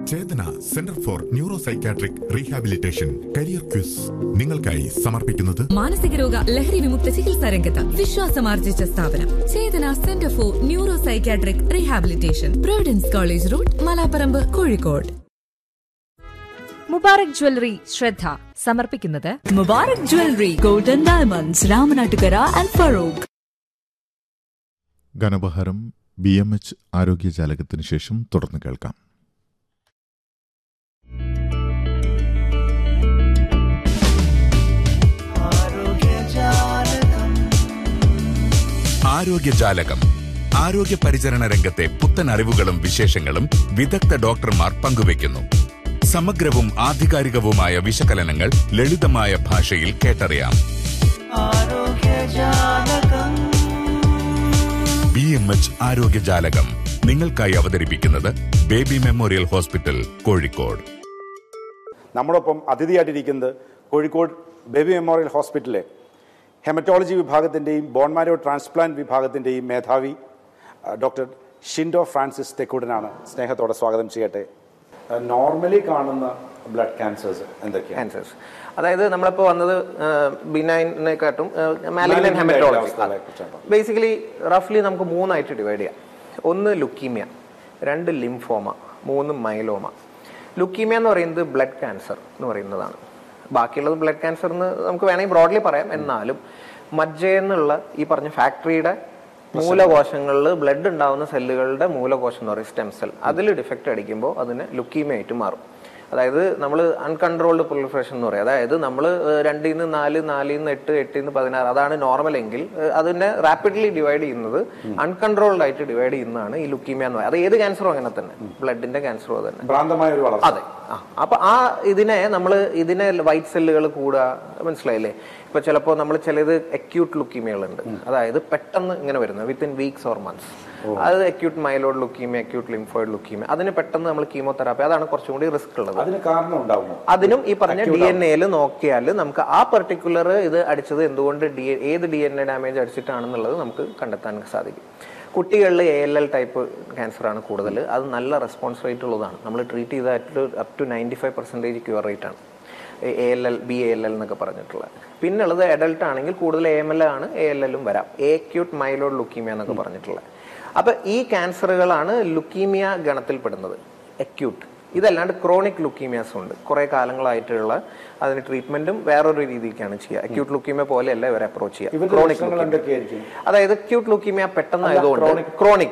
Chetana centre for neuro psychiatric rehabilitation career quiz നിങ്ങൾക്കായി സമർപ്പിക്കുന്നത് മാനസിക രോഗ ലഹരി വിമുക്ത ചികിത്സാ രംഗത്ത് വിശ്വാസമാർജിച്ച സ്ഥാപനം Chetana centre for neuro psychiatric rehabilitation Providence college road Malaparamba Kozhikode Mubarak jewellery ശ്രദ്ധ സമർപ്പിക്കുന്നത് Mubarak Jewelry, Golden Diamonds, Ramanattukara and Farouk. ഗണപഹാരം ബി എം എച്ച് ആരോഗ്യജാലകത്തിന് ശേഷം തുടർന്ന് കേൾക്കാം ആരോഗ്യജാലകം ആരോഗ്യ പരിചരണ രംഗത്തെ പുത്തൻ അറിവുകളും വിശേഷങ്ങളും വിദഗ്ധ ഡോക്ടർമാർ പങ്കുവയ്ക്കുന്നു സമഗ്രവും ആധികാരികവുമായ വിശകലനങ്ങൾ ലളിതമായ ഭാഷയിൽ കേട്ടറിയാം ബി എം എച്ച് ആരോഗ്യജാലകം നിങ്ങൾക്കായി അവതരിപ്പിക്കുന്നത് ബേബി മെമ്മോറിയൽ ഹോസ്പിറ്റൽ കോഴിക്കോട് നമ്മോടൊപ്പം അതിഥിയായിട്ടിരിക്കുന്നത് കോഴിക്കോട് ബേബി മെമ്മോറിയൽ ഹോസ്പിറ്റലിലെ ഹെമറ്റോളജി വിഭാഗത്തിൻ്റെയും ബോൺമാരോ ട്രാൻസ്പ്ലാന്റ് വിഭാഗത്തിൻ്റെയും മേധാവി ആ, ഡോക്ടർ ഷിൻഡോ ഫ്രാൻസിസ് തെക്കൂടനാണ് സ്നേഹത്തോടെ സ്വാഗതം ചെയ്യട്ടെ നോർമലി കാണുന്ന ബ്ലഡ് ക്യാൻസേഴ്സ് എന്തൊക്കെയാണ് ക്യാൻസേഴ്സ് അതായത് നമ്മളിപ്പോൾ വന്നത് ബിനൈനെക്കാട്ടും Malignant മാലിഗ്നൻ ആയിട്ടുള്ള ഹെമറ്റോളജി അവസ്ഥകളെക്കുറിച്ചാണ്. ബേസിക്കലി റഫ്ലി നമുക്ക് മൂന്നായിട്ട് ഡിവൈഡ് ചെയ്യാം ഒന്ന് ലുക്കീമിയ രണ്ട് ലിംഫോമ മൂന്ന് മൈലോമ ലുക്കീമിയ എന്ന് പറയുന്നത് ബ്ലഡ് ക്യാൻസർ എന്ന് പറയുന്നതാണ് ബാക്കിയുള്ളത് ബ്ലഡ് ക്യാൻസർ എന്ന് നമുക്ക് വേണമെങ്കിൽ ബ്രോഡ്ലി പറയാം എന്നാലും മജ്ജയെന്നുള്ള ഈ പറഞ്ഞ ഫാക്ടറിയുടെ മൂലകോശങ്ങളിൽ ബ്ലഡ് ഉണ്ടാവുന്ന സെല്ലുകളുടെ മൂലകോശം എന്ന് പറയും സ്റ്റെം സെൽ അതിൽ ഡിഫക്റ്റ് അടിക്കുമ്പോൾ അതിന് ലുക്കീമിയ ആയിട്ട് മാറും അതായത് നമ്മൾ അൺകൺട്രോൾഡ് പ്രൊലിഫറേഷൻ എന്ന് പറയും അതായത് നമ്മൾ രണ്ടിൽ നിന്ന് നാല് നാലിൽ നിന്ന് എട്ട് എട്ടിൽ നിന്ന് പതിനാറ് അതാണ് നോർമൽ എങ്കിൽ ഏഹ്, അതിനെ റാപ്പിഡ്ലി ഡിവൈഡ് ചെയ്യുന്നത് അൺകൺട്രോൾഡ് ആയിട്ട് ഡിവൈഡ് ചെയ്യുന്നതാണ് ഈ ലുക്കീമിയ എന്ന് പറയുന്നത് അത് ഏത് ക്യാൻസറും അങ്ങനെ തന്നെ ബ്ലഡിന്റെ ക്യാൻസറും തന്നെ ഭ്രാന്തമായ ഒരു വളർച്ച അതെ ആ അപ്പൊ ആ ഇതിനെ നമ്മൾ ഇതിനെ വൈറ്റ് സെല്ലുകൾ കൂടുക മനസ്സിലായില്ലേ ഇപ്പൊ ചിലപ്പോൾ നമ്മൾ ചിലത് അക്യൂട്ട് ലുക്കീമിയകളുണ്ട് അതായത് പെട്ടെന്ന് ഇങ്ങനെ വരുന്നത് വിത്തിൻ വീക്സ് ഓർ മന്ത്സ് അത് acute myeloid leukaemia acute lymphoid leukaemia അതിന് പെട്ടെന്ന് നമ്മൾ കീമോതെറാപ്പി അതാണ് കുറച്ചും കൂടി റിസ്ക് ഉള്ളത് അതിന് കാരണം ഉണ്ടാകുമോ അതിനും ഈ പറഞ്ഞ ഡി എൻ എയിൽ നോക്കിയാൽ നമുക്ക് ആ പെർട്ടിക്കുലർ ഇത് അടിച്ചത് എന്തുകൊണ്ട് ഡി ഏത് ഡി എൻ എ ഡാമേജ് അടിച്ചിട്ടാണെന്നുള്ളത് നമുക്ക് കണ്ടെത്താൻ സാധിക്കും കുട്ടികളിൽ A L L type cancer ആണ് കൂടുതൽ അത് നല്ല റെസ്പോൺസ് റേറ്റ് ഉള്ളതാണ് നമ്മൾ ട്രീറ്റ് ചെയ്തായിട്ട് up to ninety five percentage cure rate ആണ് A L L B A L L എന്നൊക്കെ പറഞ്ഞിട്ടുള്ളത് പിന്നെ ഉള്ളത് അഡൽട്ട് ആണെങ്കിൽ കൂടുതൽ എ എം എൽ ആണ് എ എൽ എല്ലും വരാം എ ക്യൂട്ട് മൈലോഡ് ലുക്കീമിയ എന്നൊക്കെ പറഞ്ഞിട്ടുള്ളത് അപ്പൊ ഈ ക്യാൻസറുകളാണ് ലുക്കീമിയ ഗണത്തിൽപ്പെടുന്നത് അക്യൂട്ട് ഇതല്ലാണ്ട് ക്രോണിക് ലുക്കീമിയാസ് ഉണ്ട് കുറെ കാലങ്ങളായിട്ടുള്ള അതിന് ട്രീറ്റ്മെന്റും വേറൊരു രീതിക്കാണ് ചെയ്യുക അക്യൂട്ട് ലുക്കീമിയ പോലെയല്ല ഇവരെ അപ്രോച്ച് ചെയ്യുക ഇവരുടെ ക്രോണിക് ലക്ഷണങ്ങൾ എന്തൊക്കെയായിരിക്കും അതായത് അക്യൂട്ട് ലുക്കീമിയ പെട്ടെന്ന് ആയതുകൊണ്ട് ക്രോണിക്